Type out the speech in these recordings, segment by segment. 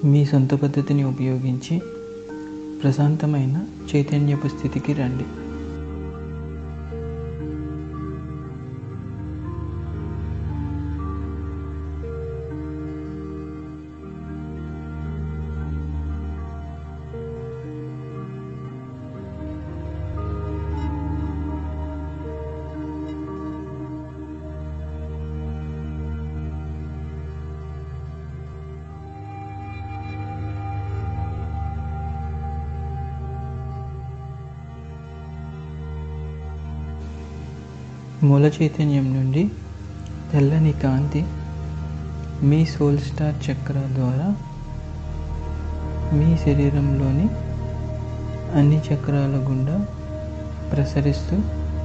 మీ సొంత పద్ధతిని ఉపయోగించి ప్రశాంతమైన చైతన్యపు స్థితికి రండి మూల చైతన్యం నుండి తెల్లని కాంతి మీ సోల్ స్టార్ చక్ర ద్వారా మీ శరీరంలోని అన్ని చక్రాల గుండా ప్రసరిస్తూ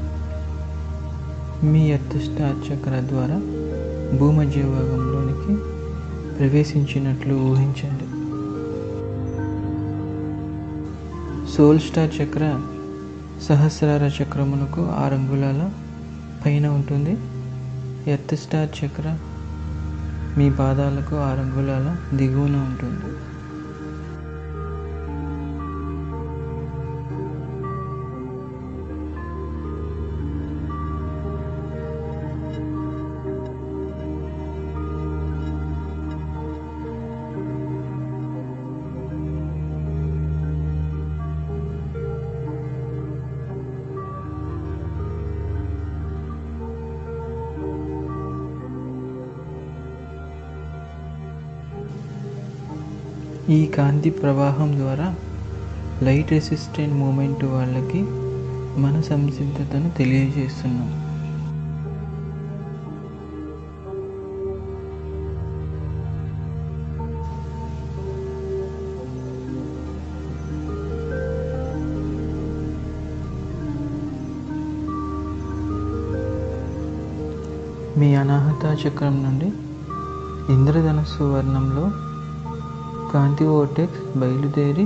మీ ఎర్త్ స్టార్ చక్ర ద్వారా భూమధ్య భాగంలోనికి ప్రవేశించినట్లు ఊహించండి సోల్ స్టార్ చక్ర సహస్రార చక్రమునకు ఆరు అంగుళాల పైన ఉంటుంది ఎర్త్ స్టార్ చక్ర మీ పాదాలకు ఆరు అంగుళాల దిగువన ఉంటుంది ఈ కాంతి ప్రవాహం ద్వారా లైట్ రెసిస్టెంట్ మూమెంట్ వాళ్ళకి మన సంసిద్ధతను తెలియజేస్తున్నాం మీ అనాహత చక్రం నుండి ఇంద్రధనస్సు వర్ణంలో కాంతి ఓటెక్స్ బయలుదేరి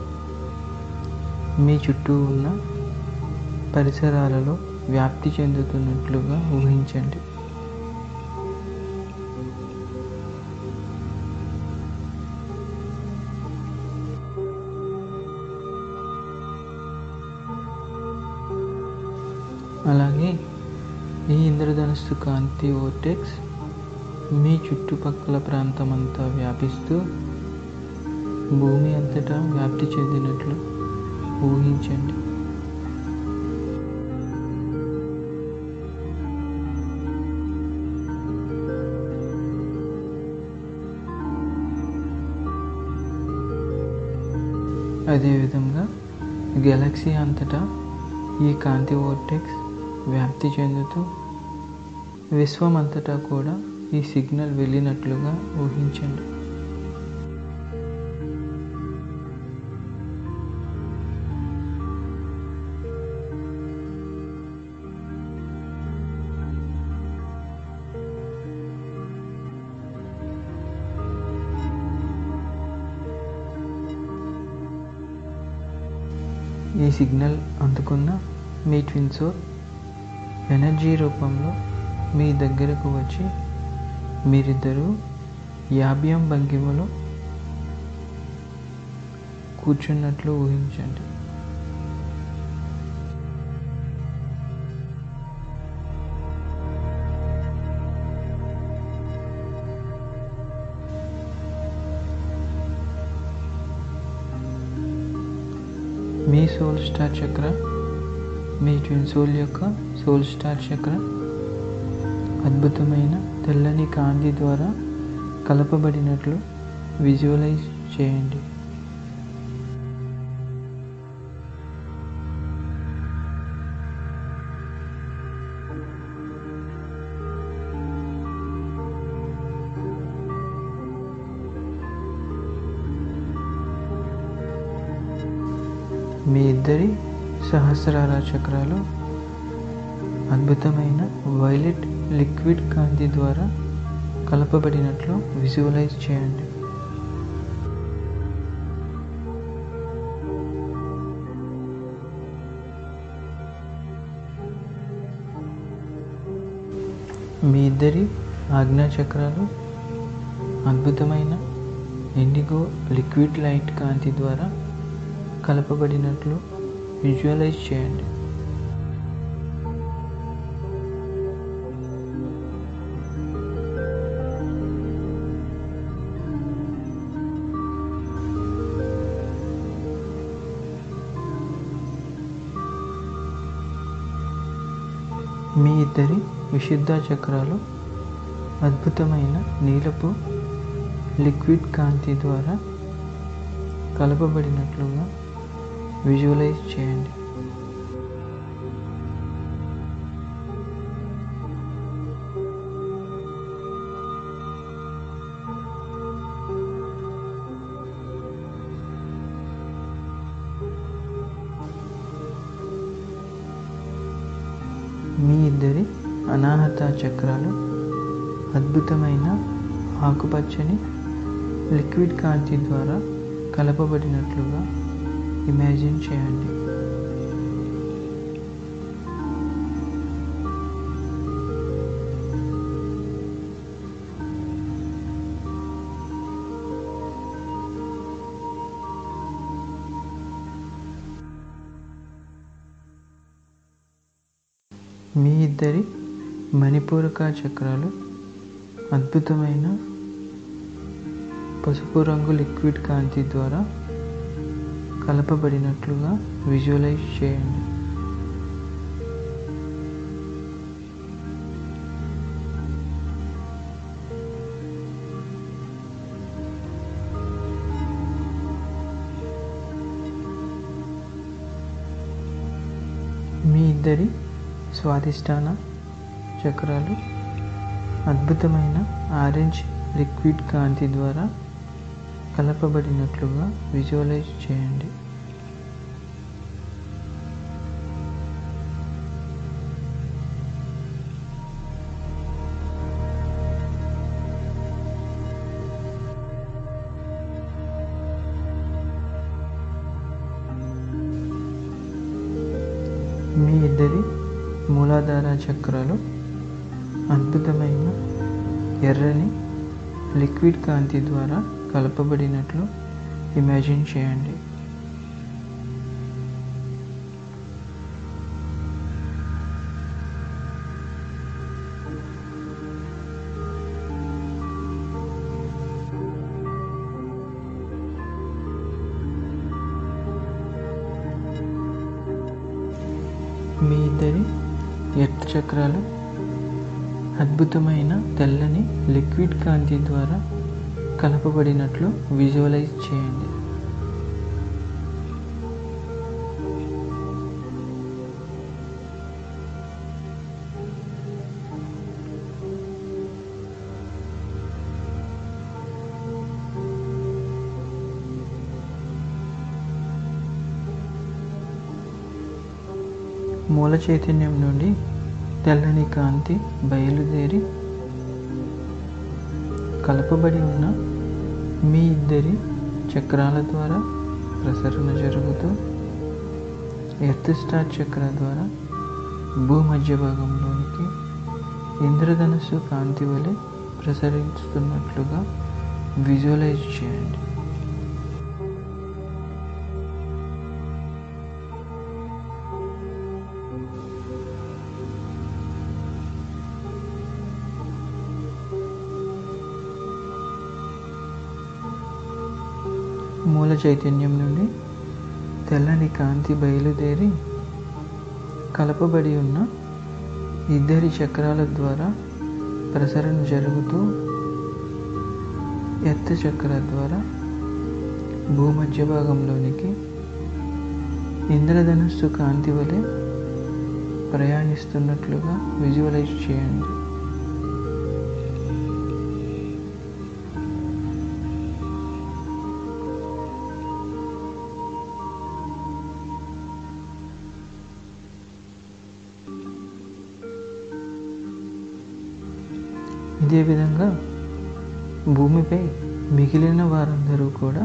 మీ చుట్టూ ఉన్న పరిసరాలలో వ్యాప్తి చెందుతున్నట్లుగా ఊహించండి అలాగే ఈ ఇంద్రధనుస్సు కాంతి ఓటెక్స్ మీ చుట్టుపక్కల ప్రాంతమంతా వ్యాపిస్తూ భూమి అంతటా వ్యాప్తి చెందినట్లు ఊహించండి అదేవిధంగా గెలాక్సీ అంతటా ఈ కాంతి ఓర్టెక్స్ వ్యాప్తి చెందుతూ విశ్వం అంతటా కూడా ఈ సిగ్నల్ వెళ్ళినట్లుగా ఊహించండి ఈ సిగ్నల్ అందుకున్న మీ ట్విన్ సోల్ ఎనర్జీ రూపంలో మీ దగ్గరకు వచ్చి మీరిద్దరూ యాభ్యం భంగిమలో కూర్చున్నట్లు ఊహించండి మీ సోల్ స్టార్ చక్ర మీ ట్విన్ సోల్ యొక్క సోల్ స్టార్ చక్ర అద్భుతమైన తెల్లని కాంతి ద్వారా కలపబడినట్లు విజువలైజ్ చేయండి మీ ఇద్దరి సహస్రార చక్రాలు అద్భుతమైన వైలెట్ లిక్విడ్ కాంతి ద్వారా కలపబడినట్లు విజువలైజ్ చేయండి మీ ఇద్దరి ఆజ్ఞా చక్రాలు అద్భుతమైన ఇండిగో లిక్విడ్ లైట్ కాంతి ద్వారా కలపబడినట్లు విజువలైజ్ చేయండి మీ ఇద్దరి విశుద్ధ చక్రాలు అద్భుతమైన నీలపు లిక్విడ్ కాంతి ద్వారా కలపబడినట్లుగా విజువలైజ్ చేయండి మీ ఇద్దరి అనాహత చక్రాలు అద్భుతమైన ఆకుపచ్చని లిక్విడ్ కాంతి ద్వారా కలపబడినట్లుగా ఇమాజిన్ చేయండి మీ ఇద్దరి మణిపూరక చక్రాలు అద్భుతమైన పసుపు రంగు లిక్విడ్ కాంతి ద్వారా కలపబడినట్లుగా విజువలైజ్ చేయండి మీ ఇద్దరి స్వాదిష్టాన చక్రాలు అద్భుతమైన ఆరెంజ్ లిక్విడ్ కాంతి ద్వారా కలపబడినట్లుగా విజువలైజ్ చేయండి మీ ఇద్దరి మూలాధార చక్రాలు అద్భుతమైన ఎర్రని లిక్విడ్ కాంతి ద్వారా కలపబడినట్లు ఇమాజిన్ చేయండి మీ ఇద్దరి ఎర్త్ చక్రాలు అద్భుతమైన తెల్లని లిక్విడ్ కాంతి ద్వారా కలపబడినట్లు విజువలైజ్ చేయండి మూల చైతన్యం నుండి తెల్లని కాంతి బయలుదేరి కలపబడి ఉన్న మీ ఇద్దరి చక్రాల ద్వారా ప్రసరణ జరుగుతూ ఎర్త్ స్టార్ చక్ర ద్వారా భూమధ్య భాగంలోనికి ఇంద్రధనుస్సు కాంతి వలె ప్రసరిస్తున్నట్లుగా విజువలైజ్ చేయండి మూల చైతన్యం నుండి తెల్లని కాంతి బయలుదేరి కలపబడి ఉన్న ఇద్దరి చక్రాల ద్వారా ప్రసరణ జరుగుతూ ఎత్త చక్ర ద్వారా భూమధ్య భాగంలోనికి ఇంద్రధనుస్సు కాంతి వలె ప్రయాణిస్తున్నట్లుగా విజువలైజ్ చేయండి ఇదే విధంగా భూమిపై మిగిలిన వారందరూ కూడా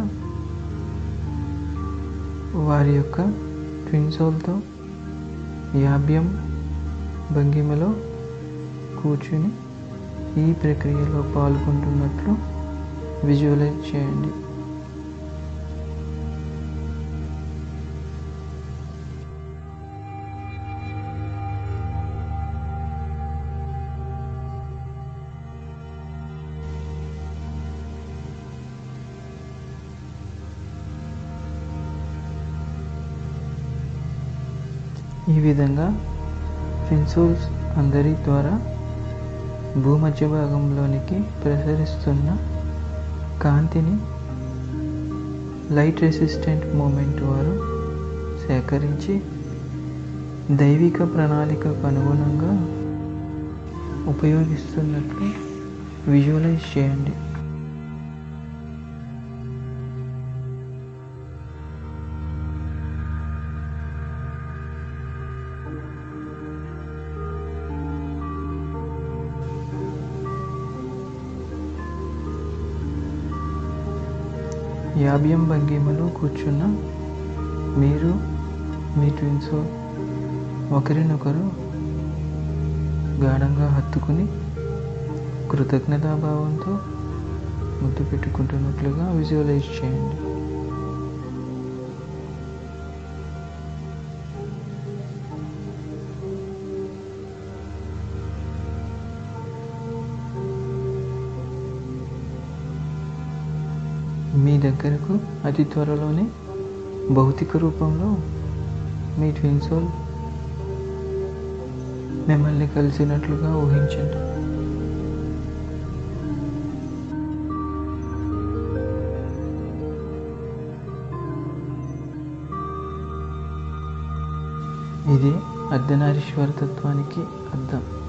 వారి యొక్క ట్విన్ సోల్తో యాభ్యం భంగిమలో కూర్చుని ఈ ప్రక్రియలో పాల్గొంటున్నట్లు విజువలైజ్ చేయండి ఈ విధంగా ఫిన్సోల్స్ అందరి ద్వారా భూమధ్య భాగంలోనికి ప్రసరిస్తున్న కాంతిని లైట్ రెసిస్టెంట్ మూమెంట్ వారు సేకరించి దైవిక ప్రణాళికకు అనుగుణంగా ఉపయోగిస్తున్నట్లు విజువలైజ్ చేయండి యాభ్యం భంగిమలో కూర్చున్న మీరు మీ ట్విన్స్ ఒకరినొకరు గాఢంగా హత్తుకుని కృతజ్ఞతాభావంతో ముద్దు పెట్టుకుంటున్నట్లుగా విజువలైజ్ చేయండి మీ దగ్గరకు అతి త్వరలోనే భౌతిక రూపంలో మీ ట్విన్ సోల్ మిమ్మల్ని కలిసినట్లుగా ఊహించండి ఇది అర్ధనారీశ్వర తత్వానికి అర్థం